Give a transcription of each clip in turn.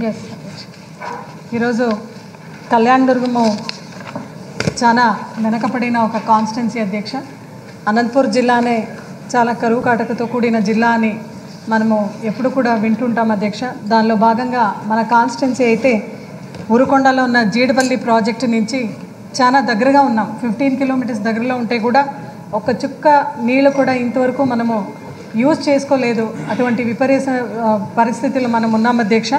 yes ఈరోజు కళ్యాణ్ దుర్గము చాలా వెనకపడిన ఒక కాన్స్టెన్సీ అధ్యక్ష అనంతపూర్ జిల్లానే చాలా కరువు కాటకతో కూడిన జిల్లా అని మనము ఎప్పుడు కూడా వింటుంటాం అధ్యక్ష దానిలో భాగంగా మన కాన్స్టెన్సీ అయితే ఉరుకొండలో ఉన్న జీడిపల్లి ప్రాజెక్టు నుంచి చాలా దగ్గరగా ఉన్నాం ఫిఫ్టీన్ కిలోమీటర్స్ దగ్గరలో ఉంటే కూడా ఒక చుక్క నీళ్ళు కూడా ఇంతవరకు మనము యూజ్ చేసుకోలేదు అటువంటి విపరీత ఆ, పరిస్థితులు మనం ఉన్నాం అధ్యక్ష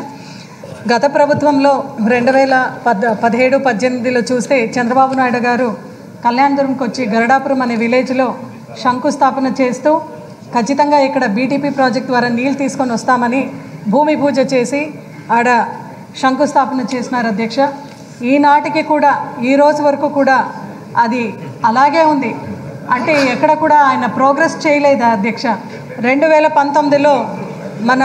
గత ప్రభుత్వంలో రెండు వేల పద్ పదిహేడు పద్దెనిమిదిలో చూస్తే చంద్రబాబు నాయుడు గారు కళ్యాణదుర్గంకి వచ్చి గరడాపురం అనే విలేజ్లో శంకుస్థాపన చేస్తూ ఖచ్చితంగా ఇక్కడ బీటీపీ ప్రాజెక్ట్ ద్వారా నీళ్ళు తీసుకొని వస్తామని భూమి పూజ చేసి ఆడ శంకుస్థాపన చేసినారు అధ్యక్ష ఈనాటికి కూడా ఈ రోజు వరకు కూడా అది అలాగే ఉంది అంటే ఎక్కడ కూడా ఆయన ప్రోగ్రెస్ చేయలేదు అధ్యక్ష రెండు వేల పంతొమ్మిదిలో మన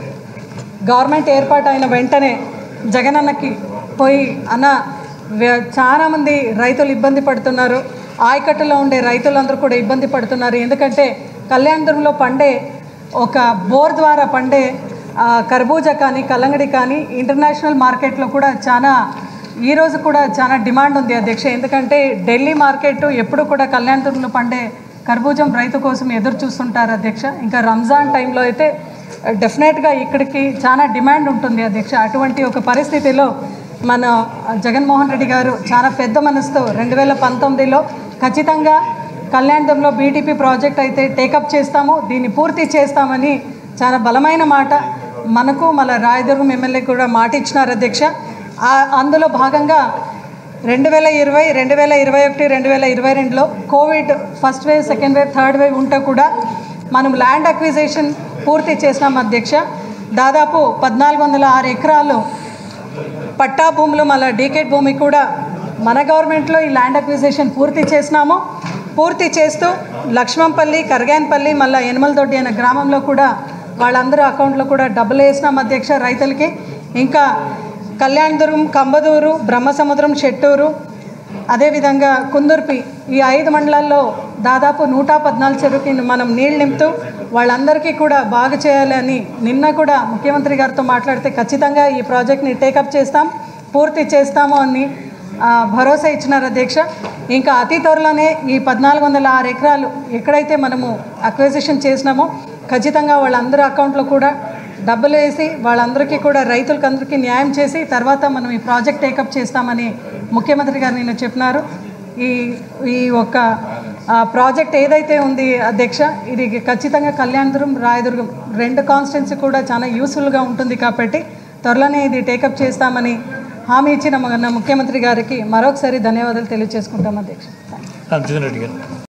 గవర్నమెంట్ ఏర్పాటు అయిన వెంటనే జగనన్నకి పోయి అన్న వ్య- చాలామంది రైతులు ఇబ్బంది పడుతున్నారు ఆయకట్టులో ఉండే రైతులందరూ కూడా ఇబ్బంది పడుతున్నారు ఎందుకంటే కళ్యాణదుర్గంలో పండే ఒక బోర్ ద్వారా పండే ఆ, కర్బూజా కానీ కల్లంగడి కానీ ఇంటర్నేషనల్ మార్కెట్లో కూడా చాలా ఈ రోజు కూడా చాలా డిమాండ్ ఉంది అధ్యక్ష ఎందుకంటే ఢిల్లీ మార్కెట్ ఎప్పుడు కూడా కళ్యాణదుర్గంలో పండే కర్బూజం రైతు కోసం ఎదురు చూస్తుంటారు అధ్యక్ష ఇంకా రంజాన్ టైంలో అయితే డెఫినెట్గా ఇక్కడికి చాలా డిమాండ్ ఉంటుంది అధ్యక్ష అటువంటి ఒక పరిస్థితిలో మన జగన్మోహన్ రెడ్డి గారు చాలా పెద్ద మనసుతో రెండు వేల పంతొమ్మిదిలో ఖచ్చితంగా కళ్యాణంలో బీటీపీ ప్రాజెక్ట్ అయితే టేకప్ చేస్తాము దీన్ని పూర్తి చేస్తామని చాలా బలమైన మాట మనకు మన రాయదుర్గం ఎమ్మెల్యే కూడా మాట ఇచ్చినారు అధ్యక్ష ఆ- అందులో భాగంగా రెండు వేల ఇరవై రెండు వేల ఇరవై ఒకటి రెండు వేల ఇరవై రెండులో Covid first wave second wave third wave ఉంటే కూడా మనం ల్యాండ్ అక్విజిషన్ పూర్తి చేసినాం అధ్యక్ష దాదాపు పద్నాలుగు వందల ఆరు ఎకరాలు పట్టా భూములు మళ్ళీ డీకేట్ భూమి కూడా మన గవర్నమెంట్లో ఈ ల్యాండ్ అక్విజిషన్ పూర్తి చేసినాము పూర్తి చేస్తూ లక్ష్మంపల్లి కరగాన్పల్లి మళ్ళీ యనమలదొడ్డి అనే గ్రామంలో కూడా వాళ్ళందరూ అకౌంట్లో కూడా డబ్బులు వేసినాం అధ్యక్ష రైతులకి ఇంకా కళ్యాణదుర్గం కంబదూరు బ్రహ్మసముద్రం చెట్టూరు అదేవిధంగా కుందుర్పి ఈ ఐదు మండలాల్లో దాదాపు నూట పద్నాలుగు చెరువుకి మనం నీళ్ళు నింపుతూ వాళ్ళందరికీ కూడా బాగు చేయాలని నిన్న కూడా ముఖ్యమంత్రి గారితో మాట్లాడితే ఖచ్చితంగా ఈ ప్రాజెక్ట్ని టేకప్ చేస్తాం పూర్తి చేస్తాము అని ఆ, భరోసా ఇచ్చినారు అధ్యక్ష ఇంకా అతి త్వరలోనే ఈ పద్నాలుగు వందల ఆరు ఎకరాలు ఎక్కడైతే మనము అక్విజిషన్ చేసినామో ఖచ్చితంగా వాళ్ళందరి అకౌంట్లో కూడా డబ్బులు వేసి వాళ్ళందరికీ కూడా రైతులకు అందరికీ న్యాయం చేసి తర్వాత మనం ఈ ప్రాజెక్ట్ టేకప్ చేస్తామని ముఖ్యమంత్రి గారు నిన్న చెప్పినారు ఈ ఈ ఒక్క ఆ, ప్రాజెక్ట్ ఏదైతే ఉంది అధ్యక్ష ఇది ఖచ్చితంగా కళ్యాణదుర్గం రాయదుర్గం రెండు కాన్స్టిట్యున్సీ కూడా చాలా యూస్ఫుల్గా ఉంటుంది కాబట్టి త్వరలోనే ఇది టేకప్ చేస్తామని హామీ ఇచ్చిన మన ముఖ్యమంత్రి గారికి మరొకసారి ధన్యవాదాలు తెలియజేసుకుంటాం అధ్యక్ష రామచంద్ర రెడ్డి గారు